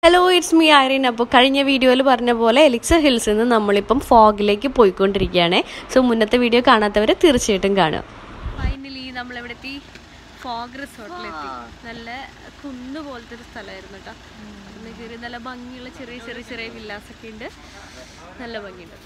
Hello it's me Irene അപ്പോൾ കഴിഞ്ഞ വീഡിയോയിൽ പറഞ്ഞ പോലെ എലിക്സർ ഹിൽസിൽ നിന്ന് നമ്മളിപ്പം ഫോഗിലേക്ക് പോയിക്കൊണ്ടിരിക്കുകയാണ് സോ മുന്നത്തെ വീഡിയോ കാണാത്തവർ തീർച്ചയായിട്ടും കാണുക ഫൈനലി നമ്മളെവിടെ എത്തി ഫോഗ് റിസോർട്ടിലെത്തി നല്ല കുന്ന് പോലത്തെ ഒരു സ്ഥലമായിരുന്നു കേട്ടോ ഒന്ന് കയറി നല്ല ഭംഗിയുള്ള ചെറിയ ചെറിയ ചെറിയ വില്ലാസ് ഒക്കെ ഉണ്ട് നല്ല ഭംഗിയുണ്ട്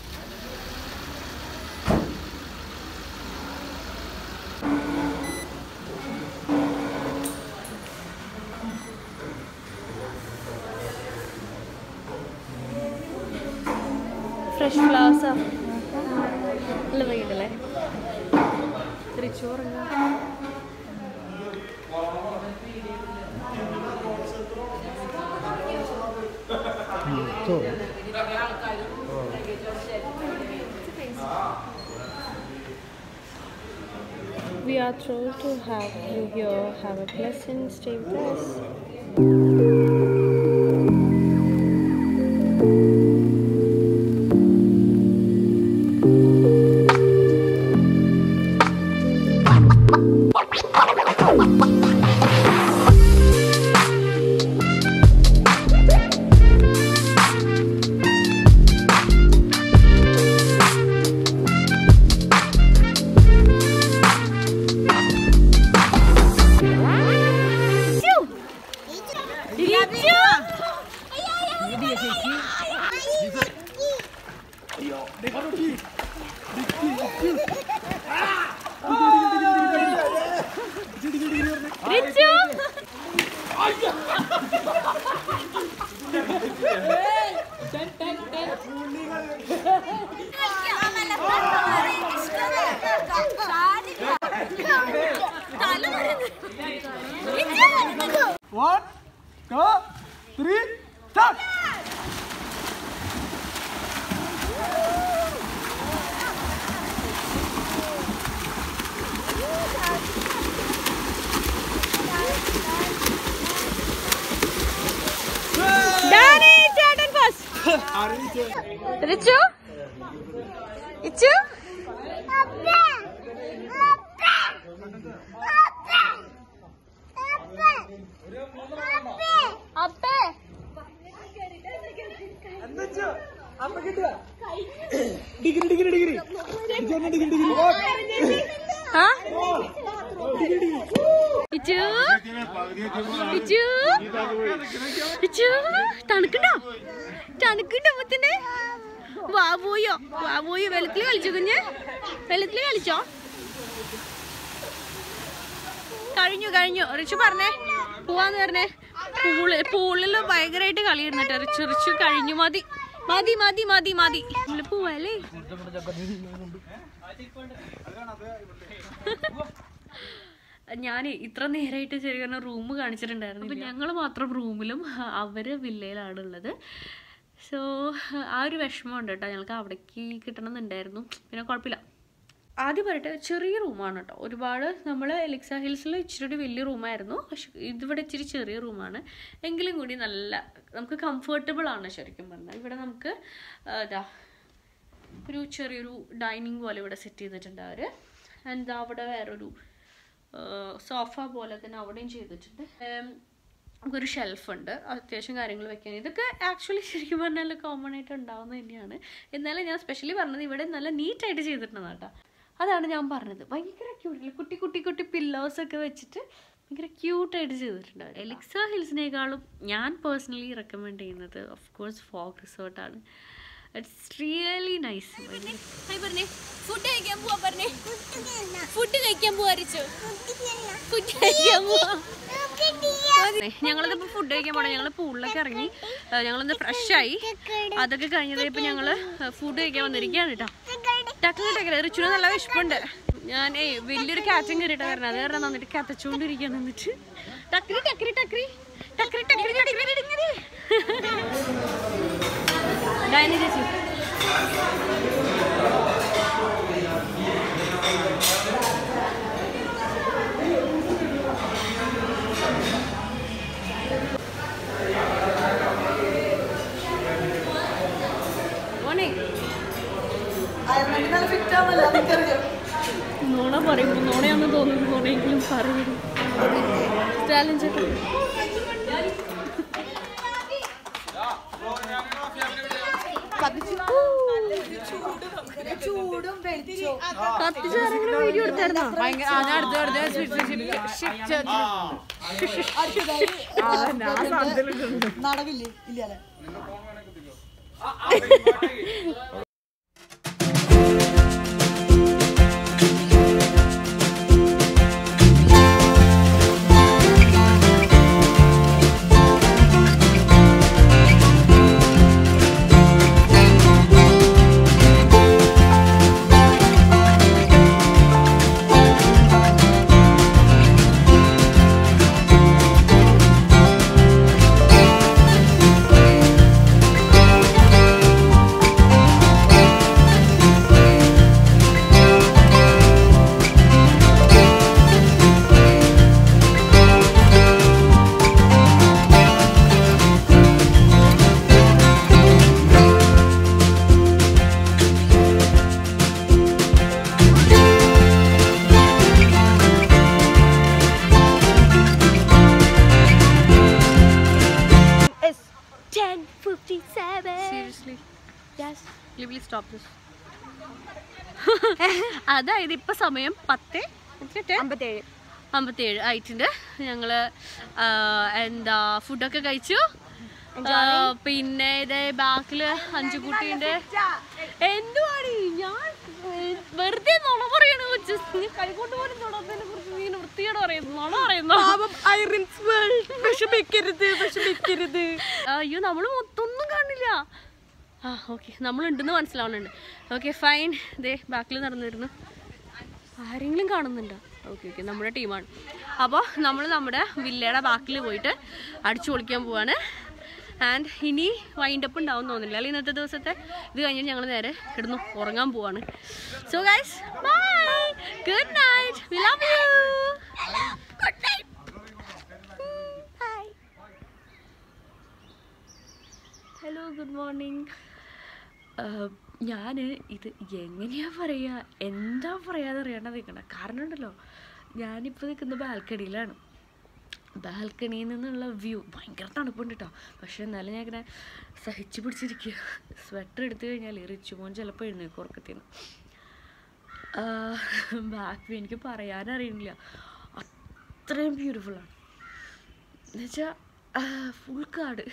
ഫ്രഷ് ഫ്ലവേഴ്സാ നല്ല ഭംഗിയുണ്ടല്ലേ തൃച്ചോറുണ്ട് We are thrilled to have you here. Have a pleasant stay with us. One, two, three, start! Richu Ichu അപ്പേ അപ്പൊ കിട്ടുക degree degree degree degree degree degree ആ ഇച്ചു ഇച്ചു ഇച്ചു തണുക്കുണ്ടോ തണുക്കുണ്ടോ മുത്തിന്റെ വാവൂയോ വാവൂയോ വെള്ളത്തിൽ കളിച്ചോ കുഞ്ഞ് വെള്ളത്തിൽ കളിച്ചോ കഴിഞ്ഞു കഴിഞ്ഞു റിച്ചു പറഞ്ഞേ പോവാന്ന് പറഞ്ഞേ പൂള് പൂളില് ഭയങ്കരമായിട്ട് കളിയിരുന്നു കേട്ടോ റിച്ചു റിച്ചു കഴിഞ്ഞു മതി മതി മതി മതി മതി നമ്മള് പോവല്ലേ ഞാൻ ഇത്ര നേരമായിട്ട് ശരിക്കും റൂം കാണിച്ചിട്ടുണ്ടായിരുന്നു അപ്പം ഞങ്ങൾ മാത്രം റൂമിലും അവര് വില്ലയിലാണുള്ളത് സോ ആ ഒരു വിഷമമുണ്ട് കേട്ടോ ഞങ്ങൾക്ക് അവിടേക്ക് കിട്ടണമെന്നുണ്ടായിരുന്നു പിന്നെ കുഴപ്പമില്ല ആദ്യം പറയട്ടെ ചെറിയ റൂമാണ് കേട്ടോ ഒരുപാട് നമ്മൾ എലിക്സ ഹിൽസിൽ ഇച്ചിരി കൂടി വലിയ റൂമായിരുന്നു പക്ഷെ ഇതിവിടെ ഇച്ചിരി ചെറിയ റൂമാണ് എങ്കിലും കൂടി നല്ല നമുക്ക് കംഫർട്ടബിൾ ആണ് ശരിക്കും പറഞ്ഞാൽ ഇവിടെ നമുക്ക് ആ, ഇതാ ഒരു ചെറിയൊരു ഡൈനിങ് പോലെ ഇവിടെ സെറ്റ് ചെയ്തിട്ടുണ്ട് അവർ ആൻഡ് അവിടെ വേറൊരു സോഫ പോലെ തന്നെ അവിടെയും ചെയ്തിട്ടുണ്ട് ഉം, നമുക്കൊരു ഷെൽഫ് ഉണ്ട് അത്യാവശ്യം കാര്യങ്ങൾ വെക്കാൻ ഇതൊക്കെ ആക്ച്വലി ശരിക്കും പറഞ്ഞാൽ കോമൺ ആയിട്ട് ഉണ്ടാവുന്നത് തന്നെയാണ് എന്നാലും ഞാൻ സ്പെഷ്യലി പറഞ്ഞത് ഇവിടെ നല്ല നീറ്റായിട്ട് ചെയ്തിട്ടുണ്ടെന്ന് കേട്ടോ അതാണ് ഞാൻ പറഞ്ഞത് ഭയങ്കര ക്യൂട്ടില്ല കുട്ടി കുട്ടി കുട്ടി പില്ലോസ് ഒക്കെ വെച്ചിട്ട് ഭയങ്കര ക്യൂട്ടായിട്ട് ചെയ്തിട്ടുണ്ട് എലിക്സ ഹിൽസിനേക്കാളും ഞാൻ പേഴ്സണലി റെക്കമെൻഡ് ചെയ്യുന്നത് ഓഫ് കോഴ്സ് ഫോഗ് റിസോർട്ടാണ് ഇറ്റ്സ് റിയലി നൈസ് പറഞ്ഞേ ഫുഡ് കഴിക്കാൻ പോവാ പറഞ്ഞേ ഫുഡ് കഴിക്കാൻ പോവാരിച്ചു ഫുഡ് കഴിക്കാൻ പോവാ ഞങ്ങളിതിപ്പോ ഫുഡ് കഴിക്കാൻ പോണേ ഞങ്ങള് പൂളിലൊക്കെ ഇറങ്ങി ആ, ഞങ്ങളൊന്ന് ഫ്രഷ് ആയി അതൊക്കെ കഴിഞ്ഞത് ഇപ്പൊ ഞങ്ങള് ഫുഡ് കഴിക്കാൻ വന്നിരിക്കുകയാണ് കേട്ടോ ടക്കറി ടക്കറി റിച്ചുന് നല്ല വിശപ്പുണ്ട് ഞാൻ ഏയ് വലിയൊരു കാറ്റും കയറിയിട്ട് വരണം അത് കാരണം നന്നിട്ട് കത്തച്ചോണ്ടിരിക്കാൻ നിന്നിട്ട് ടക്കറി ടക്കറി ടക്കറി ടക്കറി ടക്കറി ടക്കറി ടക്കറി ഡൈനി ചേച്ചി മോനെ നുണ പറയുമ്പോൾ നുണയാണെന്ന് തോന്നുന്നു നുണയെങ്കിലും പറയും സ്റ്റാലിൻ ചേട്ടൻ ചൂടും വെളിച്ചവും കത്തിച്ച് ആരെങ്കിലും വീഡിയോ എടുത്തായിരുന്നോ നടവില്ലേ ഇല്ല അല്ലേ Seriously? Yes. Will you please stop this? അതായത് ഇപ്പൊ സമയം പത്ത് അമ്പത്തേഴ് അമ്പത്തിയേഴ് ആയിട്ടുണ്ട് ഞങ്ങള് ആ, എന്താ ഫുഡൊക്കെ കഴിച്ചു ആ, പിന്നെ ഇതേ ബാക്കില് അഞ്ചു കുട്ടീന്റെ എന്തുവാടി ഞാൻ ഏ, വെറുതെ നുണ പറയണു just നീ കൈകൊണ്ട് പോലും തൊടാത്തതിനെ കുറിച്ച് നീ വൃത്തിയോട് പറയുന്നു നുണ പറയുന്നു വിഷമിക്കരുത് വിഷമിക്കരുത് അയ്യോ നമ്മൾ മൊത്തമൊന്നും കാണില്ല ആ ഓക്കെ നമ്മളുണ്ടെന്ന് മനസ്സിലാവുന്നുണ്ട് ഓക്കെ ഫൈൻ ദേ ബാക്കിൽ നടന്നിരുന്നു ആരെങ്കിലും കാണുന്നുണ്ടോ ഓക്കെ ഓക്കെ നമ്മുടെ ടീമാണ് അപ്പോൾ നമ്മൾ നമ്മുടെ വില്ലയുടെ ബാക്കിൽ പോയിട്ട് അടിച്ചു പൊളിക്കാൻ പോവാണ് ആൻഡ് ഇനി വൈൻഡപ്പ് ഉണ്ടാവും തോന്നില്ല അല്ലെങ്കിൽ ഇന്നത്തെ ദിവസത്തെ ഇത് കഴിഞ്ഞ് ഞങ്ങൾ നേരെ കിടന്നു ഉറങ്ങാൻ പോവാണ് so guys bye good night we love you good night bye hello good morning ഞാൻ ഇത് എങ്ങനെയാ പറയുക എന്താ പറയാതെ അറിയാണ്ട് നിൽക്കണം കാരണം ഉണ്ടല്ലോ ഞാനിപ്പോൾ നിൽക്കുന്ന ബാൽക്കണിയിലാണ് ബാൽക്കണിയിൽ നിന്നുള്ള വ്യൂ ഭയങ്കര തണുപ്പുണ്ട് കേട്ടോ പക്ഷെ എന്നാലും ഞാൻ ഇങ്ങനെ സഹിച്ചു പിടിച്ചിരിക്കുക സ്വെറ്റർ എടുത്തു കഴിഞ്ഞാൽ റിച്ചു മോൻ ചിലപ്പോൾ എഴുന്നേക്കും ഉറക്കത്തിന്ന് ബാക്ക് വ്യൂ എനിക്ക് പറയാനറിയില്ല അത്രയും ബ്യൂട്ടിഫുള്ളാണ് എന്നുവെച്ചാൽ ഫുൾ കാട്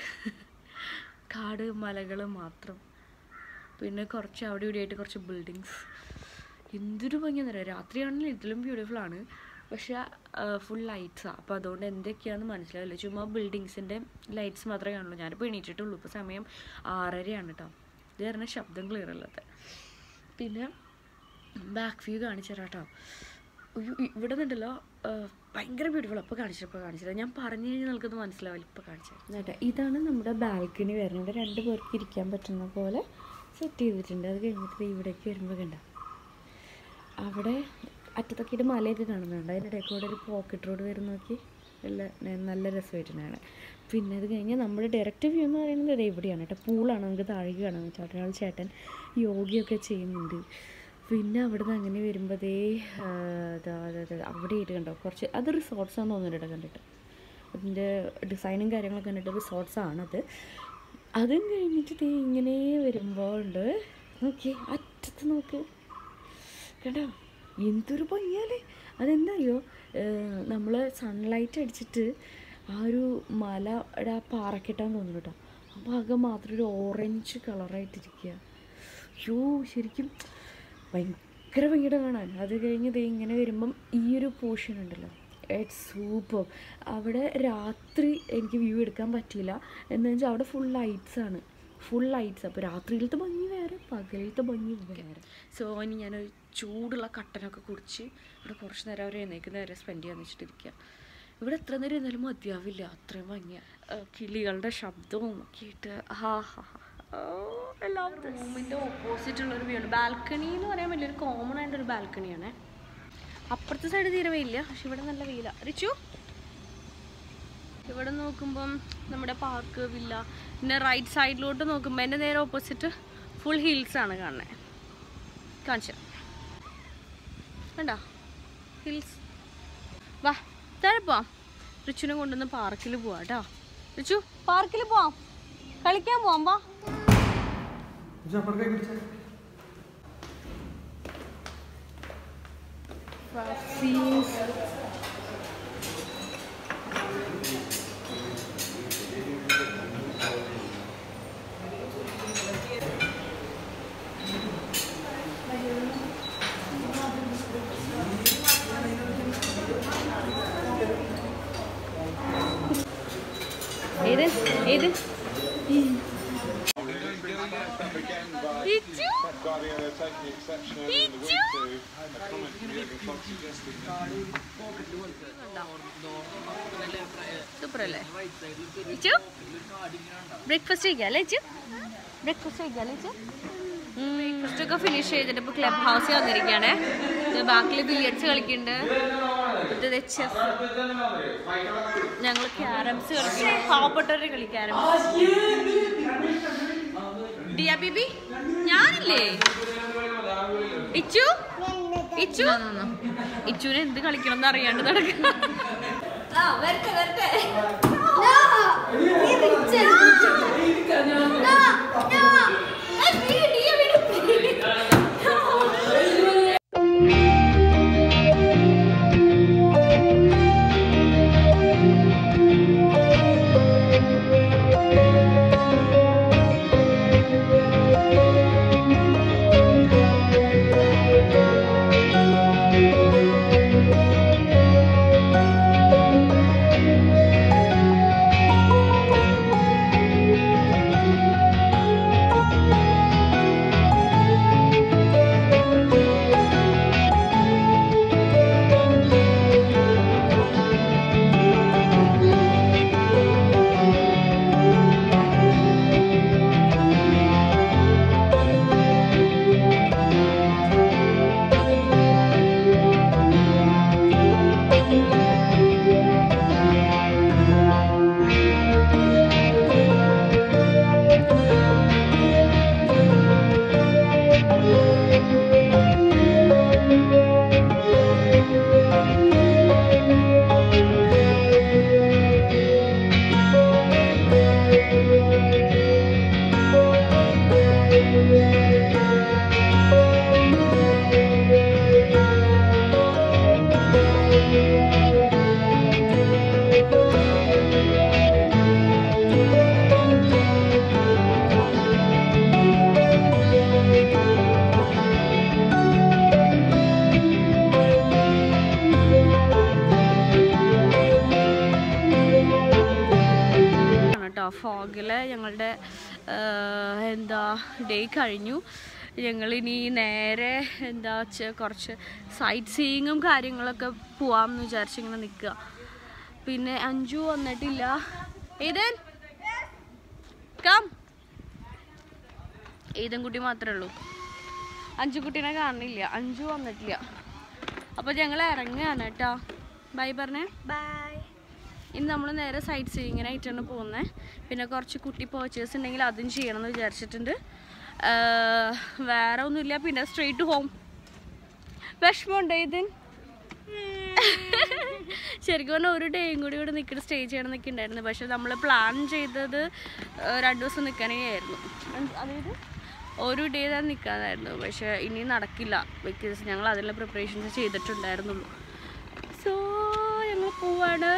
കാട് മലകൾ മാത്രം പിന്നെ കുറച്ച് അവിടെ ഇവിടെ ആയിട്ട് കുറച്ച് ബിൽഡിങ്സ് എന്തൊരു ഭംഗിയാന്ന് അറിയാം രാത്രിയാണെങ്കിലും ഇതിലും ബ്യൂട്ടിഫുൾ ആണ് പക്ഷെ ഫുൾ ലൈറ്റ്സാണ് അപ്പോൾ അതുകൊണ്ട് എന്തൊക്കെയാണെന്ന് മനസ്സിലാവില്ല ചുമ്മാ ബിൽഡിങ്സിൻ്റെ ലൈറ്റ്സ് മാത്രമേ കാണുള്ളൂ ഞാനിപ്പോൾ എണീറ്റിട്ടുള്ളൂ ഇപ്പോൾ സമയം ആറരയാണ് കേട്ടോ ഇത് കാരണം ശബ്ദം ക്ലിയർ അല്ലാത്ത പിന്നെ ബാക്ക് വ്യൂ കാണിച്ചു തരാം കേട്ടോ അയ്യോ ഇ- ഇവിടെ നിന്നുണ്ടല്ലോ ആ, ഭയങ്കര ബ്യൂട്ടിഫുൾ അപ്പോൾ കാണിച്ചപ്പോൾ കാണിച്ചത് ഞാൻ പറഞ്ഞു കഴിഞ്ഞാൽ നിങ്ങൾക്കത് മനസ്സിലാവില്ല ഇപ്പോൾ കാണിച്ചത് ഇതാണ് നമ്മുടെ ബാൽക്കണി വരുന്നത് ഇവിടെ രണ്ട് പേർക്ക് ഇരിക്കാൻ പറ്റുന്ന പോലെ സെറ്റ് ചെയ്തിട്ടുണ്ട് അത് കഴിഞ്ഞിട്ട് ദേ ഇവിടേക്ക് വരുമ്പോൾ കണ്ട അവിടെ അറ്റത്തൊക്കെയിട്ട് മലയൊക്കെ കാണുന്നുണ്ട് അതിൻ്റെ ഇടയിൽ കൂടെ ഒരു പോക്കറ്റ് റോഡ് വരുന്ന നോക്കി നല്ല ന- നല്ല രസമായിട്ടുണ്ടാണ് പിന്നെ അത് കഴിഞ്ഞ് നമ്മുടെ ഡയറക്റ്റ് വ്യൂ എന്ന് പറയുന്നത് ദേ ഇവിടെയാണ് കേട്ടോ പൂളാണ് നമുക്ക് താഴേക്ക് കാണാൻ പറ്റും അവിടെ ഒരാൾ ചേട്ടൻ യോഗയൊക്കെ ചെയ്യുന്നുണ്ട് പിന്നെ അവിടെ നിന്ന് അങ്ങനെ വരുമ്പോൾ ദേ ആ, ദാ ദാ ദാ അവിടെ ആയിട്ട് കണ്ടോ കുറച്ച് അത് റിസോർട്ട്സ് ആണെന്ന് തോന്നുന്നുണ്ട് കേട്ടോ കണ്ടിട്ട് അതിൻ്റെ ഡിസൈനും കാര്യങ്ങളൊക്കെ കണ്ടിട്ട് റിസോർട്ട്സ് ആണത് അതും കഴിഞ്ഞിട്ട് ദേ ഇങ്ങനെ വരുമ്പോൾ ഉണ്ട് നോക്കി അറ്റത്ത് നോക്ക് കേട്ടോ എന്തൊരു ഭംഗിയല്ലേ അതെന്തായോ നമ്മൾ സൺലൈറ്റ് അടിച്ചിട്ട് ആ ഒരു മലയുടെ ആ പാറക്കെട്ടാന്ന് തോന്നുന്നു കേട്ടോ ആ ഭാഗം മാത്രം ഒരു ഓറഞ്ച് കളറായിട്ടിരിക്കുക അയ്യോ ശരിക്കും ഭയങ്കര ഭംഗിയുടെ കാണാൻ അത് കഴിഞ്ഞ് ദേ ഇങ്ങനെ വരുമ്പം ഈ ഒരു പോർഷൻ ഉണ്ടല്ലോ ഇറ്റ്സ് സൂപ്പർ അവിടെ രാത്രി എനിക്ക് വ്യൂ എടുക്കാൻ പറ്റിയില്ല എന്ന് വെച്ചാൽ അവിടെ ഫുൾ ലൈറ്റ്സ് ആണ് ഫുൾ ലൈറ്റ്സ് അപ്പോൾ രാത്രിയിലത്തെ ഭംഗി വേറെ പകലിലത്തെ ഭംഗി വേറെ സോ ഇനി ഞാനൊരു ചൂടുള്ള കട്ടനൊക്കെ കുടിച്ച് ഇവിടെ കുറച്ച് നേരം അവർ എഴുന്നേക്കുന്ന നേരെ സ്പെൻഡ് ചെയ്യാന്ന് വെച്ചിട്ടിരിക്കുക ഇവിടെ എത്ര നേരം ഇരുന്നാലും മതിയാവില്ല അത്രയും ഭംഗിയ കിളികളുടെ ശബ്ദവും ഒക്കെ ഇട്ട് ഹാ ഹാ എല്ലാവരും റൂമിൻ്റെ ഓപ്പോസിറ്റ് ഉള്ളൊരു വ്യൂ ഉണ്ട് ബാൽക്കണി എന്ന് പറയാൻ വലിയൊരു കോമൺ ആയിട്ടൊരു ബാൽക്കണിയാണ് അപ്പുറത്തെ സൈഡ് തീരെ വെയില്ല പക്ഷെ ഇവിടെ നല്ല വെയില റിച്ചു ഇവിടെ നോക്കുമ്പം നമ്മുടെ പാർക്ക് വില്ല പിന്നെ റൈറ്റ് സൈഡിലോട്ട് നോക്കുമ്പോൾ എൻ്റെ നേരെ ഓപ്പോസിറ്റ് ഫുൾ ഹിൽസ് ആണ് കാണുന്നത് കാണിച്ചു കണ്ടോ ഹിൽസ് വാ താഴെ പോവാം റിച്ചുനെ കൊണ്ടുവന്ന് പാർക്കിൽ പോവാം കേട്ടോ റിച്ചു പാർക്കിൽ പോവാം കളിക്കാൻ പോവാം വാ അപ്പുറത്ത് കൈ പിടിച്ചേ ഏത് ഏത് ഇച്ചു ഇച്ചു സൂപ്പർ അല്ലേ ഇച്ചു ബ്രേക്ക്ഫാസ്റ്റ് കഴിക്കാല്ലേ ഇച്ചു ബ്രേക്ക്ഫാസ്റ്റ് കഴിക്കാല്ലേ ഇച്ചു ബ്രേക്ക്ഫാസ്റ്റ് ഒക്കെ ഫിനിഷ് ചെയ്തിട്ട് ഇപ്പോൾ ക്ലബ് ഹൗസിൽ വന്നിരിക്കുകയാണ് ബാക്കിൽ ബില്യർഡ്സ് കളിക്കുന്നുണ്ട് ഇത് ചെസ് ഞങ്ങൾ ക്യാരംസ് കളിക്കും പാവപ്പെട്ടവരുടെ കളി ക്യാരംസ് ഡിയ ബിബി ഞാനില്ലേ ഇച്ചു ഇച്ചു ഇച്ചുവിനെ എന്ത് കളിക്കണം എന്ന് അറിയാണ്ട് നടക്കുക ആ വരട്ടെ വരട്ടെ കേട്ടോ ഫോഗില് ഞങ്ങളുടെ ആഹ്, എന്താ ഡേ കഴിഞ്ഞു ഞങ്ങളിനി നേരെ എന്താ വെച്ചാൽ കുറച്ച് സൈറ്റ് സീയിങ്ങും കാര്യങ്ങളൊക്കെ പോവാമെന്ന് വിചാരിച്ചിങ്ങനെ നിൽക്കുക പിന്നെ അഞ്ചു വന്നിട്ടില്ല ഏതൻ കം ഏതൻ കുട്ടി മാത്രമേ ഉള്ളൂ അഞ്ചു കുട്ടീനെ കാണുന്നില്ല അഞ്ചു വന്നിട്ടില്ല അപ്പോൾ ഞങ്ങൾ ഇറങ്ങുകയാണ് കേട്ടോ ബൈ പറഞ്ഞേ ബൈ ഇന്ന് നമ്മൾ നേരെ സൈറ്റ് സീയിങ്ങിനായിട്ടാണ് പോകുന്നത് പിന്നെ കുറച്ച് കുട്ടി പേർച്ചേഴ്സ് ഉണ്ടെങ്കിൽ അതും ചെയ്യണം എന്ന് വിചാരിച്ചിട്ടുണ്ട് ആഹ് വേറെ ഒന്നുമില്ല പിന്നെ സ്ട്രെയിറ്റ് ഹോം വിഷമമുണ്ടോ ഇതിൻ ശരിക്കും പറഞ്ഞാൽ ഒരു ഡേയും കൂടി ഇവിടെ നിൽക്കുന്ന സ്റ്റേ ചെയ്യണം എന്നൊക്കെ ഉണ്ടായിരുന്നു പക്ഷെ നമ്മൾ പ്ലാൻ ചെയ്തത് ആഹ് രണ്ട് ദിവസം നിൽക്കാനേ ആയിരുന്നു അതായത് ഒരു ഡേ തന്നെ നിൽക്കാനായിരുന്നു പക്ഷെ ഇനി നടക്കില്ല ബിക്കോസ് ഞങ്ങൾ അതിനുള്ള പ്രിപ്പറേഷൻസ് ചെയ്തിട്ടുണ്ടായിരുന്നുള്ളൂ സോ ഞങ്ങൾ പോവാണ്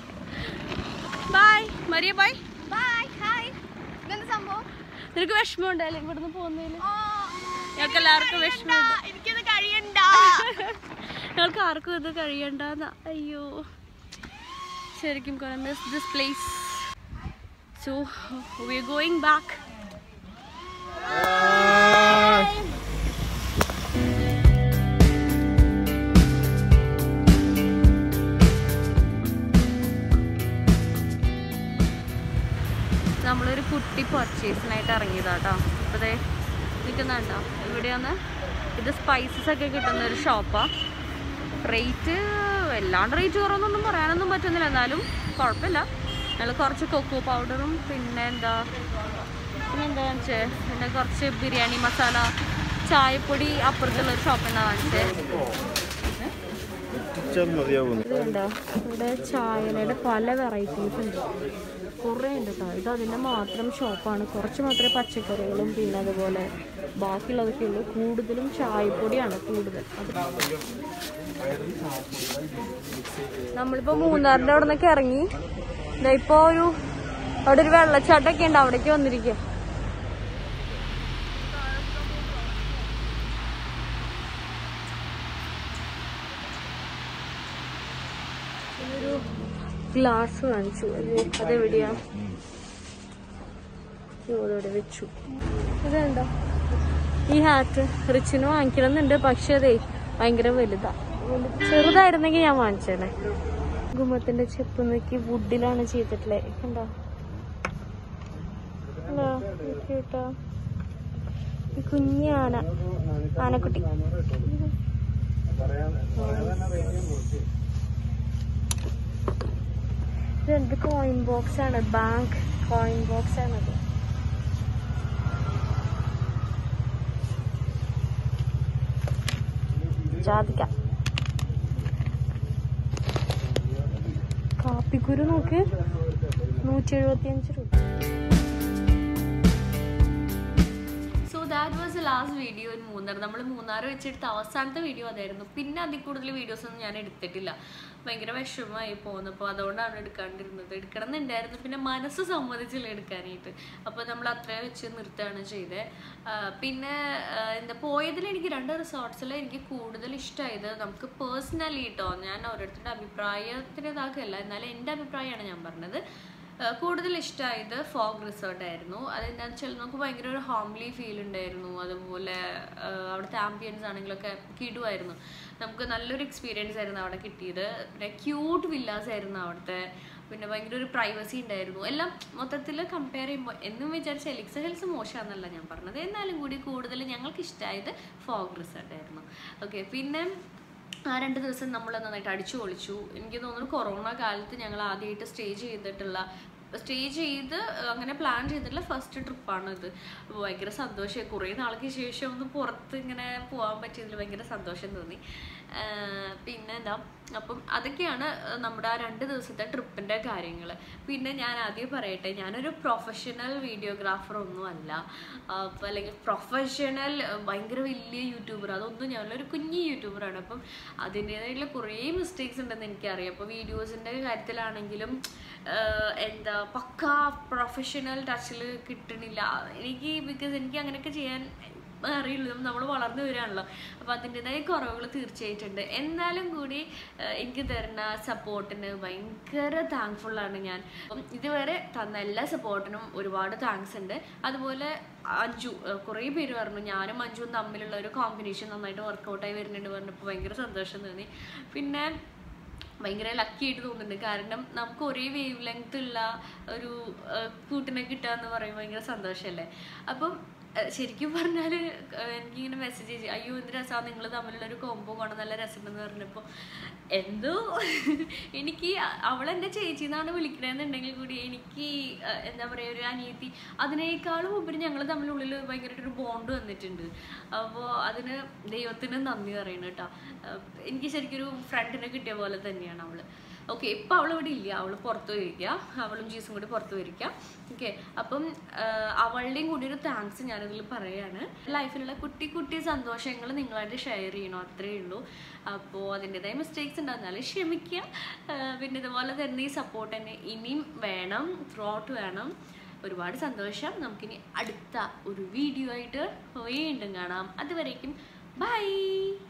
bye Maria bye bye hi ഇതെന്താ സംഭവം നിനക്ക് വിഷമമുണ്ടല്ലേ ഇവിടുന്ന് പോകുന്നതിൽ ഞങ്ങൾക്ക് എല്ലാവർക്കും വിഷമമുണ്ട് എനിക്കത് കഴിയണ്ട ഞങ്ങൾക്ക് ആർക്കും ഇത് കഴിയണ്ടെന്ന് അയ്യോ ശരിക്കും miss this place so we are going back നമ്മളൊരു കുട്ടി പർച്ചേസിനായിട്ട് ഇറങ്ങിയതാട്ടോ അപ്പോൾ ദേ നിൽക്കുന്നുണ്ടോ ഇവിടെയാണ് ഇത് സ്പൈസസ് ഒക്കെ കിട്ടുന്ന ഒരു ഷോപ്പാണ് റേറ്റ് വല്ലാണ്ട് റേറ്റ് കുറവൊന്നും പറയാനൊന്നും പറ്റുന്നില്ല എന്നാലും കുഴപ്പമില്ല ഞങ്ങൾ കുറച്ച് കൊക്കോ പൗഡറും പിന്നെ എന്താ പിന്നെ എന്താ വാങ്ങിച്ചേ പിന്നെ കുറച്ച് ബിരിയാണി മസാല ചായപ്പൊടി അപ്പുറത്തുള്ള ഒരു ഷോപ്പിൽ നിന്നാണ് വാങ്ങിച്ചത് മതിയാവുന്നു ഇത് കണ്ടോ ഇവിടെ ചായയുടെ പല വെറൈറ്റീസ് ഉണ്ട് കുറേ ഉണ്ട് കേട്ടോ ഇത് അതിൻ്റെ മാത്രം ഷോപ്പാണ് കുറച്ച് മാത്രമേ പച്ചക്കറികളും പിന്നെ അതുപോലെ ബാക്കിയുള്ളതൊക്കെ ഉള്ളൂ കൂടുതലും ചായപ്പൊടിയാണ് കൂടുതൽ അത് നമ്മളിപ്പോൾ മൂന്നാറിൻ്റെ അവിടെ നിന്നൊക്കെ ഇറങ്ങി ദാ ഇപ്പോ ഒരു അവിടെ ഒരു വെള്ളച്ചാട്ടമൊക്കെ ഉണ്ട് അവിടേക്ക് വന്നിരിക്കുക ഒരു ഗ്ലാസ് വാങ്ങിച്ചു അത് അതെവിടെയാ ഇവിടെ വെച്ചു ഇതുണ്ടോ ഈ ഹാറ്റ് റിച്ചിന് വാങ്ങിക്കണമെന്നുണ്ട് പക്ഷെ അതെ ഭയങ്കര വലുതാ വലു- ചെറുതായിരുന്നെങ്കിൽ ഞാൻ വാങ്ങിച്ചേനെ ഗുമത്തിന്റെ ചെപ്പ് നോക്കി വുഡിലാണ് ചെയ്തിട്ടുള്ളത് കണ്ടോ കണ്ടോ? കേട്ടോ ഈ കുഞ്ഞി ആന ആനക്കുട്ടി ഇതെന്ത് കോയിൻ ബോക്സ് ആണ് ബാങ്ക് കോയിൻ ബോക്സ് ആണത് ജാതിക്ക കാപ്പിക്കുരു നോക്ക് നൂറ്റി എഴുപത്തി അഞ്ച് രൂപ so that was the last video in Munnar നമ്മൾ മൂന്നാർ വെച്ചെടുത്ത അവസാനത്തെ വീഡിയോ അതായിരുന്നു പിന്നെ അതിൽ കൂടുതൽ വീഡിയോസ് ഒന്നും ഞാൻ എടുത്തിട്ടില്ല ഭയങ്കര വിഷമമായി പോകുന്നപ്പോൾ അതുകൊണ്ടാണ് എടുക്കാണ്ടിരുന്നത് എടുക്കണം എന്നുണ്ടായിരുന്നു പിന്നെ മനസ്സ് സമ്മതിച്ചില്ല എടുക്കാനായിട്ട് അപ്പോൾ നമ്മൾ അത്ര വെച്ച് നിർത്തുകയാണ് ചെയ്തത് പിന്നെ ആ, എന്താ പോയതിൽ എനിക്ക് രണ്ട് റിസോർട്ട്സിൽ എനിക്ക് കൂടുതൽ ഇഷ്ടമായത് നമുക്ക് പേഴ്സണലി കേട്ടോ ഞാൻ ഓരോരുത്തരുടെ അഭിപ്രായത്തിന് ഇതാക്കല്ല എന്നാലും എൻ്റെ അഭിപ്രായമാണ് ഞാൻ പറഞ്ഞത് ഏഹ് കൂടുതൽ ഇഷ്ടമായത് ഫോഗ് റിസോർട്ട് ആയിരുന്നു അതെന്താണെന്ന് വെച്ചാൽ നമുക്ക് ഭയങ്കര ഒരു ഹോംലി ഫീൽ ഉണ്ടായിരുന്നു അതുപോലെ ഏഹ് അവിടുത്തെ ആംബിയൻസ് ആണെങ്കിലൊക്കെ കിടുമായിരുന്നു നമുക്ക് നല്ലൊരു എക്സ്പീരിയൻസ് ആയിരുന്നു അവിടെ കിട്ടിയത് പിന്നെ ക്യൂട്ട് വില്ലാസ് ആയിരുന്നു അവിടുത്തെ പിന്നെ ഭയങ്കര ഒരു പ്രൈവസി ഉണ്ടായിരുന്നു എല്ലാം മൊത്തത്തിൽ കമ്പയർ ചെയ്യുമ്പോൾ എന്നും വിചാരിച്ച എലിക്സ് ഹെൽസ് മോശമാണെന്നല്ല ഞാൻ പറഞ്ഞത് എന്നാലും കൂടി കൂടുതൽ ഞങ്ങൾക്ക് ഇഷ്ടമായത് ഫോഗ് റിസോർട്ട് ആയിരുന്നു ഓക്കെ പിന്നെ ആ രണ്ട് ദിവസം നമ്മൾ നന്നായിട്ട് അടിച്ചു പൊളിച്ചു എനിക്ക് തോന്നുന്നു കൊറോണ കാലത്ത് ഞങ്ങൾ ആദ്യമായിട്ട് സ്റ്റേ ചെയ്തിട്ടുള്ള സ്റ്റേ ചെയ്ത് അങ്ങനെ പ്ലാൻ ചെയ്തിട്ടുള്ള ഫസ്റ്റ് ട്രിപ്പാണ് ഇത് അപ്പോൾ ഭയങ്കര സന്തോഷമായി കുറേ നാൾക്ക് ശേഷം ഒന്ന് പുറത്ത് ഇങ്ങനെ പോകാൻ പറ്റിയതിൽ ഭയങ്കര സന്തോഷം തോന്നി ആഹ് പിന്നെ എന്താ അപ്പം അതൊക്കെയാണ് നമ്മുടെ ആ രണ്ട് ദിവസത്തെ ട്രിപ്പിൻ്റെ കാര്യങ്ങൾ പിന്നെ ഞാൻ ആദ്യം പറയട്ടെ ഞാനൊരു പ്രൊഫഷണൽ വീഡിയോഗ്രാഫർ ഒന്നും അല്ല അപ്പം അല്ലെങ്കിൽ പ്രൊഫഷണൽ ഭയങ്കര വലിയ യൂട്യൂബർ അതൊന്നും ഞാനല്ല ഒരു കുഞ്ഞി യൂട്യൂബറാണ് അപ്പം അതിൻ്റേതായിട്ടുള്ള കുറേ മിസ്റ്റേക്സ് ഉണ്ടെന്ന് എനിക്കറിയാം അപ്പോൾ വീഡിയോസിൻ്റെ കാര്യത്തിലാണെങ്കിലും ആഹ് എന്താ പക്കാ പ്രൊഫഷണൽ ടച്ചിൽ കിട്ടണില്ല എനിക്ക് ബിക്കോസ് എനിക്ക് അങ്ങനെയൊക്കെ ചെയ്യാൻ അറിയുള്ളൂ നമ്മൾ വളർന്നു വരികയാണല്ലോ അപ്പോൾ അതിൻ്റെതായ കുറവുകൾ തീർച്ചയായിട്ടുണ്ട് എന്നാലും കൂടി ആഹ് എനിക്ക് തരുന്ന സപ്പോർട്ടിന് ഭയങ്കര താങ്ക്ഫുള്ളാണ് ഞാൻ അപ്പം ഇതുവരെ തന്ന എല്ലാ സപ്പോർട്ടിനും ഒരുപാട് താങ്ക്സ് ഉണ്ട് അതുപോലെ അഞ്ജു ആഹ് കുറേ പേര് പറഞ്ഞു ഞാനും അഞ്ജുവും തമ്മിലുള്ള ഒരു കോമ്പിനേഷൻ നന്നായിട്ട് വർക്കൗട്ടായി വരുന്നുണ്ട് പറഞ്ഞപ്പോൾ ഭയങ്കര സന്തോഷം തോന്നി പിന്നെ ഭയങ്കര ലക്കി ആയിട്ട് തോന്നുന്നുണ്ട് കാരണം നമുക്ക് ഒരേ വേവ് ലെങ്ത് ഉള്ള ഒരു ആ, കൂട്ടിനെ കിട്ടുക എന്ന് പറയുമ്പോൾ ഭയങ്കര സന്തോഷമല്ലേ അപ്പം ആ, ശരിക്കും പറഞ്ഞാൽ എനിക്കിങ്ങനെ മെസ്സേജ് ചെയ്തു അയ്യോ എന്ത് രസമാണ് നിങ്ങൾ തമ്മിലുള്ള ഒരു കോംബോ കാണാൻ നല്ല രസമുണ്ടെന്ന് പറഞ്ഞപ്പോൾ എന്തോ എനിക്ക് അവളെൻ്റെ ചേച്ചി എന്നാണ് വിളിക്കണമെന്നുണ്ടെങ്കിൽ കൂടി എനിക്ക് ആ, എന്താ പറയുക ഒരു അനിയത്തി അതിനേക്കാളും ഉപരി ഞങ്ങൾ തമ്മിലുള്ളിൽ ഭയങ്കരമായിട്ട് ഒരു ബോണ്ട് വന്നിട്ടുണ്ട് അപ്പോൾ അതിന് ദൈവത്തിന് നന്ദി പറയണം കേട്ടോ എനിക്ക് ശരിക്കും ഒരു ഫ്രണ്ടിനെ കിട്ടിയ പോലെ തന്നെയാണ് അവള് ഓക്കെ ഇപ്പം അവൾ ഇവിടെ ഇല്ല അവൾ പുറത്ത് പോയിരിക്കുക അവളും ജീസും കൂടി പുറത്ത് പോയിരിക്കുക ഓക്കെ അപ്പം ആ, അവളുടെയും കൂടി ഒരു താങ്ക്സ് ഞാനിതിൽ പറയാണ് ലൈഫിലുള്ള കുട്ടി കുട്ടി സന്തോഷങ്ങൾ നിങ്ങളായിട്ട് ഷെയർ ചെയ്യണം അത്രയേ ഉള്ളൂ അപ്പോൾ അതിൻ്റെതായ മിസ്റ്റേക്സ് ഉണ്ടാകുന്നാലും ക്ഷമിക്കുക ആ, പിന്നെ ഇതുപോലെ തന്നെ ഈ സപ്പോർട്ട് തന്നെ ഇനിയും വേണം ത്രൂ ഔട്ട് വേണം ഒരുപാട് സന്തോഷം നമുക്കിനി അടുത്ത ഒരു വീഡിയോ ആയിട്ട് വീണ്ടും കാണാം അതുവരേക്കും ബൈ